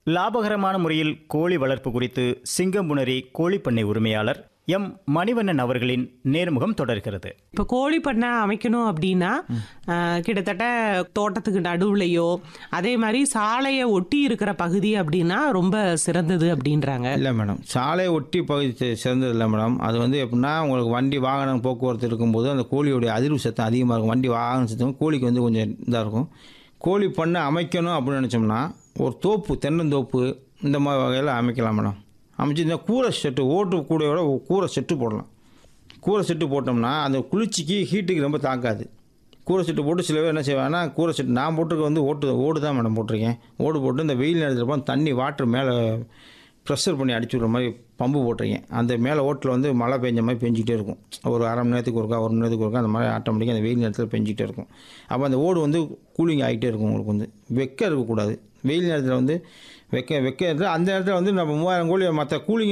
லாபகரமான முறையில் கோழி வளர்ப்பு குறித்து சிங்கம்புணரி கோழிப்பண்ணை உரிமையாளர் எம் மணிவண்ணன் அவர்களின் நேர்முகம் தொடர்கிறது இப்போ கோழி பண்ணை அமைக்கணும் அப்படின்னா ஆஹ், கிட்டத்தட்ட தோட்டத்துக்கு நடுவுலையோ அதே மாதிரி சாலையை ஒட்டி இருக்கிற பகுதி அப்படின்னா ரொம்ப சிறந்தது அப்படின்றாங்க இல்லை மேடம் சாலையை ஒட்டி பகுதி சி- சிறந்தது இல்லை மேடம் அது வந்து எப்படின்னா உங்களுக்கு வண்டி வாகனம் போக்குவரத்து இருக்கும்போது அந்த கோழியோடைய அதிர்வு சத்தம் அதிகமாக இருக்கும் வண்டி வாகனம் சத்தம் கோழிக்கு வந்து கொஞ்சம் இதாக இருக்கும் கோழி பண்ணை அமைக்கணும் அப்படின்னு நினச்சோம்னா ஒரு தோப்பு தென்னந்தோப்பு இந்த மாதிரி வகையில் அமைக்கலாம் மேடம் அமைச்சு இந்த கூரை செட்டு ஓட்டு கூடையோட ஒரு கூரை செட்டு போடலாம் கூரை செட்டு போட்டோம்னா அந்த குளிர்ச்சிக்கு ஹீட்டுக்கு ரொம்ப தாக்காது கூரை செட்டு போட்டு சில பேர் என்ன செய்வாங்கன்னா கூரை செட்டு நான் போட்டிருக்க வந்து ஓட்டு ஓடு தான் மேடம் போட்டிருக்கேன் ஓடு போட்டு இந்த வெயில் நேரத்தில் போய் தண்ணி வாட்டர் மேலே ப்ரெஷர் பண்ணி அடிச்சு விட்ற மாதிரி பம்பு போட்டிருக்கேன் அந்த மேலே ஓட்டில் வந்து மழை பெஞ்ச மாதிரி பெஞ்சிக்கிட்டே இருக்கும் ஒரு அரை மணி நேரத்துக்கு ஒருக்கா ஒரு மணி நேரத்துக்கு ஒருக்கா அந்த மாதிரி ஆட்டோமேட்டிக்காக அந்த வெயில் நேரத்தில் பெஞ்சிக்கிட்டே இருக்கும் அப்போ அந்த ஓடு வந்து கூலிங் ஆகிட்டே இருக்கும் உங்களுக்கு வந்து வெக்க இருக்கக்கூடாது வெயில் நேரத்தில் வந்து வெக்க வெக்க நேரத்தில் அந்த நேரத்தில் வந்து நம்ம மூவாயிரம் கோழி மற்ற கூலிங்